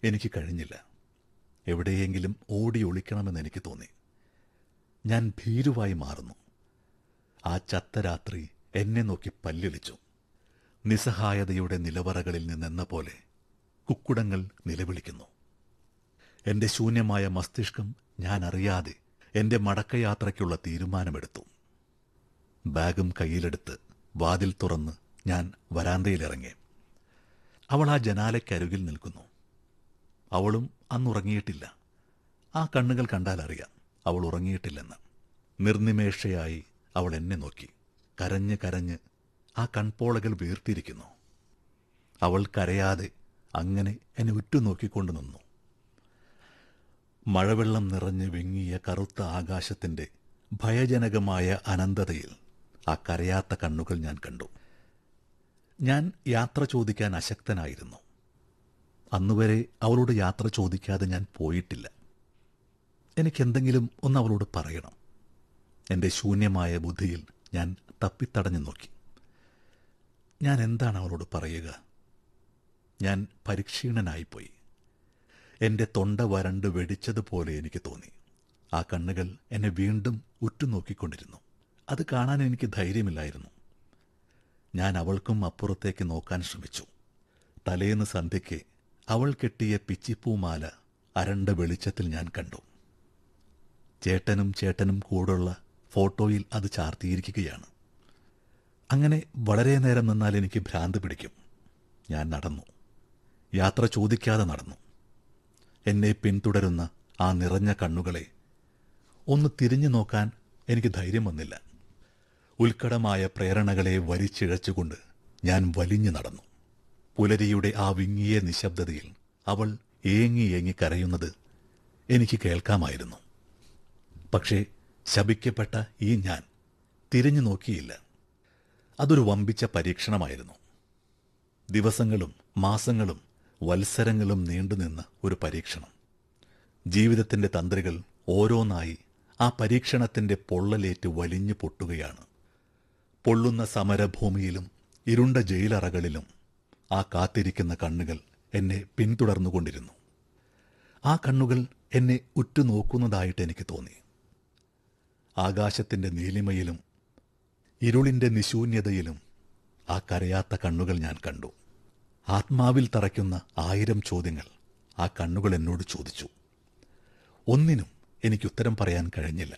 എനിക്ക് കഴിഞ്ഞില്ല എവിടെയെങ്കിലും ഓടി ഒളിക്കണമെന്ന് എനിക്ക് തോന്നി ഞാൻ ഭീരുവായി മാറുന്നു ആ ചത്ത രാത്രി എന്നെ നോക്കി പല്ലിളിച്ചു നിസ്സഹായതയുടെ നിലവറകളിൽ നിന്നെന്ന പോലെ കുക്കുടങ്ങൾ നിലവിളിക്കുന്നു എന്റെ ശൂന്യമായ മസ്തിഷ്കം ഞാൻ അറിയാതെ എന്റെ മടക്കയാത്രയ്ക്കുള്ള തീരുമാനമെടുത്തു ബാഗും കയ്യിലെടുത്ത് വാതിൽ തുറന്ന് ഞാൻ വരാന്തയിലിറങ്ങി അവൾ ആ ജനാലയ്ക്കരികിൽ നിൽക്കുന്നു അവളും അന്നുറങ്ങിയിട്ടില്ല ആ കണ്ണുകൾ കണ്ടാൽ അറിയാം അവൾ ഉറങ്ങിയിട്ടില്ലെന്ന് നിർനിമേഷയായി അവൾ എന്നെ നോക്കി കരഞ്ഞ് കരഞ്ഞ് ആ കൺപോളകൾ വീർത്തിരിക്കുന്നു അവൾ കരയാതെ അങ്ങനെ എന്നെ ഉറ്റുനോക്കിക്കൊണ്ട് നിന്നു മഴവെള്ളം നിറഞ്ഞ് വിങ്ങിയ കറുത്ത ആകാശത്തിന്റെ ഭയജനകമായ അനന്തതയിൽ ആ കരയാത്ത കണ്ണുകൾ ഞാൻ കണ്ടു ഞാൻ യാത്ര ചോദിക്കാൻ അശക്തനായിരുന്നു അന്നുവരെ അവളോട് യാത്ര ചോദിക്കാതെ ഞാൻ പോയിട്ടില്ല എനിക്കെന്തെങ്കിലും ഒന്ന് അവളോട് പറയണം എന്റെ ശൂന്യമായ ബുദ്ധിയിൽ ഞാൻ തപ്പിത്തടഞ്ഞു നോക്കി ഞാൻ എന്താണ് അവളോട് പറയുക ഞാൻ പരിക്ഷീണനായിപ്പോയി എന്റെ തൊണ്ട വരണ്ട് വെടിച്ചതുപോലെ എനിക്ക് തോന്നി ആ കണ്ണുകൾ എന്നെ വീണ്ടും ഉറ്റുനോക്കിക്കൊണ്ടിരുന്നു അത് കാണാൻ എനിക്ക് ധൈര്യമില്ലായിരുന്നു ഞാൻ അവൾക്കും അപ്പുറത്തേക്ക് നോക്കാൻ ശ്രമിച്ചു തലേന്ന് സന്ധ്യയ്ക്ക് അവൾ കെട്ടിയ പിച്ചിപ്പൂമാല അരണ്ട വെളിച്ചത്തിൽ ഞാൻ കണ്ടു ചേട്ടനും ചേട്ടനും കൂടുള്ള ഫോട്ടോയിൽ അത് ചാർത്തിയിരിക്കുകയാണ് അങ്ങനെ വളരെ നേരം നിന്നാൽ എനിക്ക് ഭ്രാന്ത് പിടിക്കും ഞാൻ നടന്നു യാത്ര ചോദിക്കാതെ നടന്നു എന്നെ പിന്തുടരുന്ന ആ നിറഞ്ഞ കണ്ണുകളെ ഒന്ന് തിരിഞ്ഞു നോക്കാൻ എനിക്ക് ധൈര്യം വന്നില്ല ഉത്കടമായ പ്രേരണകളെ വലിച്ചിഴച്ചുകൊണ്ട് ഞാൻ വലിഞ്ഞു നടന്നു പുലരിയുടെ ആ വിങ്ങിയ നിശബ്ദതയിൽ അവൾ ഏങ്ങി ഏങ്ങി കരയുന്നത് എനിക്ക് കേൾക്കാമായിരുന്നു പക്ഷേ ശപിക്കപ്പെട്ട ഈ ഞാൻ തിരിഞ്ഞു നോക്കിയില്ല അതൊരു വമ്പിച്ച പരീക്ഷണമായിരുന്നു ദിവസങ്ങളും മാസങ്ങളും വത്സരങ്ങളും നീണ്ടുനിന്ന ഒരു പരീക്ഷണം ജീവിതത്തിന്റെ തന്ത്രികൾ ഓരോന്നായി ആ പരീക്ഷണത്തിന്റെ പൊള്ളലേറ്റ് വലിഞ്ഞു പൊട്ടുകയാണ് പൊള്ളുന്ന സമരഭൂമിയിലും ഇരുണ്ട ജയിലറകളിലും ആ കാത്തിരിക്കുന്ന കണ്ണുകൾ എന്നെ പിന്തുടർന്നുകൊണ്ടിരുന്നു ആ കണ്ണുകൾ എന്നെ ഉറ്റുനോക്കുന്നതായിട്ട് എനിക്ക് തോന്നി ആകാശത്തിന്റെ നീലിമയിലും ഇരുളിന്റെ നിശൂന്യതയിലും ആ കരയാത്ത കണ്ണുകൾ ഞാൻ കണ്ടു ആത്മാവിൽ തറയ്ക്കുന്ന ആയിരം ചോദ്യങ്ങൾ ആ കണ്ണുകൾ എന്നോട് ചോദിച്ചു ഒന്നിനും എനിക്ക് ഉത്തരം പറയാൻ കഴിഞ്ഞില്ല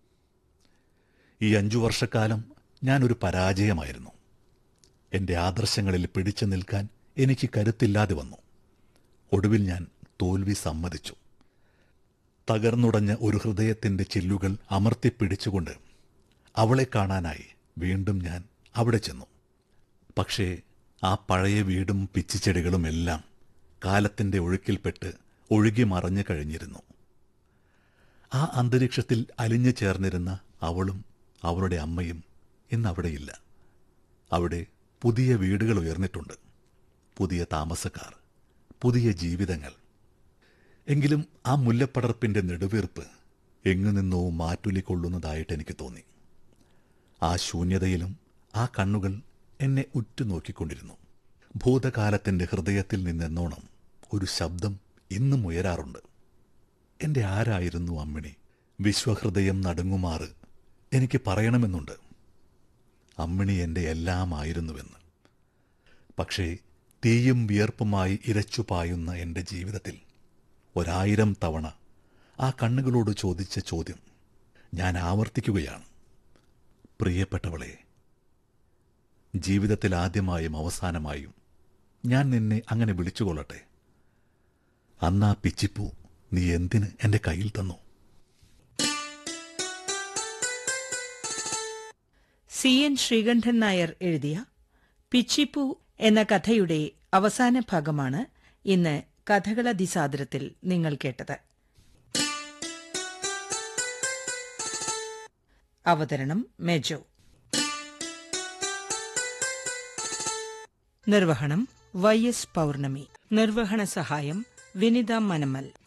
ഈ അഞ്ചു വർഷക്കാലം ഞാനൊരു പരാജയമായിരുന്നു എന്റെ ആദർശങ്ങളിൽ പിടിച്ചു നിൽക്കാൻ എനിക്ക് കരുത്തില്ലാതെ വന്നു ഒടുവിൽ ഞാൻ തോൽവി സമ്മതിച്ചു തകർന്നുടഞ്ഞ ഒരു ഹൃദയത്തിന്റെ ചില്ലുകൾ അമർത്തിപ്പിടിച്ചുകൊണ്ട് അവളെ കാണാനായി വീണ്ടും ഞാൻ അവിടെ ചെന്നു പക്ഷേ ആ പഴയ വീടും പിച്ചിച്ചെടികളും എല്ലാം കാലത്തിന്റെ ഒഴുക്കിൽപ്പെട്ട് ഒഴുകി മറഞ്ഞു കഴിഞ്ഞിരുന്നു ആ അന്തരീക്ഷത്തിൽ അലിഞ്ഞു ചേർന്നിരുന്ന അവളും അവളുടെ അമ്മയും ഇന്നവിടെയില്ല അവിടെ പുതിയ വീടുകൾ ഉയർന്നിട്ടുണ്ട് പുതിയ താമസക്കാർ പുതിയ ജീവിതങ്ങൾ എങ്കിലും ആ മുല്ലപ്പടർപ്പിന്റെ നെടുവീർപ്പ് എങ്ങു നിന്നോ മാറ്റുലിക്കൊള്ളുന്നതായിട്ട് എനിക്ക് തോന്നി ആ ശൂന്യതയിലും ആ കണ്ണുകൾ എന്നെ ഉറ്റുനോക്കിക്കൊണ്ടിരുന്നു ഭൂതകാലത്തിന്റെ ഹൃദയത്തിൽ നിന്നെന്നോണം ഒരു ശബ്ദം ഇന്നും ഉയരാറുണ്ട് എന്റെ ആരായിരുന്നു അമ്മിണി വിശ്വഹൃദയം നടുങ്ങുമാറ് എനിക്ക് പറയണമെന്നുണ്ട് അമ്മിണി എന്റെ എല്ലാമായിരുന്നുവെന്ന് പക്ഷേ തീയും വിയർപ്പുമായി ഇരച്ചു പായുന്ന എന്റെ ജീവിതത്തിൽ ഒരായിരം തവണ ആ കണ്ണുകളോട് ചോദിച്ച ചോദ്യം ഞാൻ ആവർത്തിക്കുകയാണ് പ്രിയപ്പെട്ടവളെ ജീവിതത്തിൽ ആദ്യമായും അവസാനമായും ഞാൻ നിന്നെ അങ്ങനെ വിളിച്ചുകൊള്ളട്ടെ അന്നാ പിച്ചിപ്പൂ നീ എന്തിന് എന്റെ കയ്യിൽ തന്നു സി എൻ ശ്രീകണ്ഠൻ നായർ എഴുതിയ പിച്ചിപ്പൂ എന്ന കഥയുടെ അവസാന ഭാഗമാണ് ഇന്ന് കഥകളതിസാദരത്തിൽ നിങ്ങൾ കേട്ടത് അവതരണം മെജോ നിർവഹണം വൈ എസ് പൗർണമി നിർവഹണ സഹായം വിനിത മനമൽ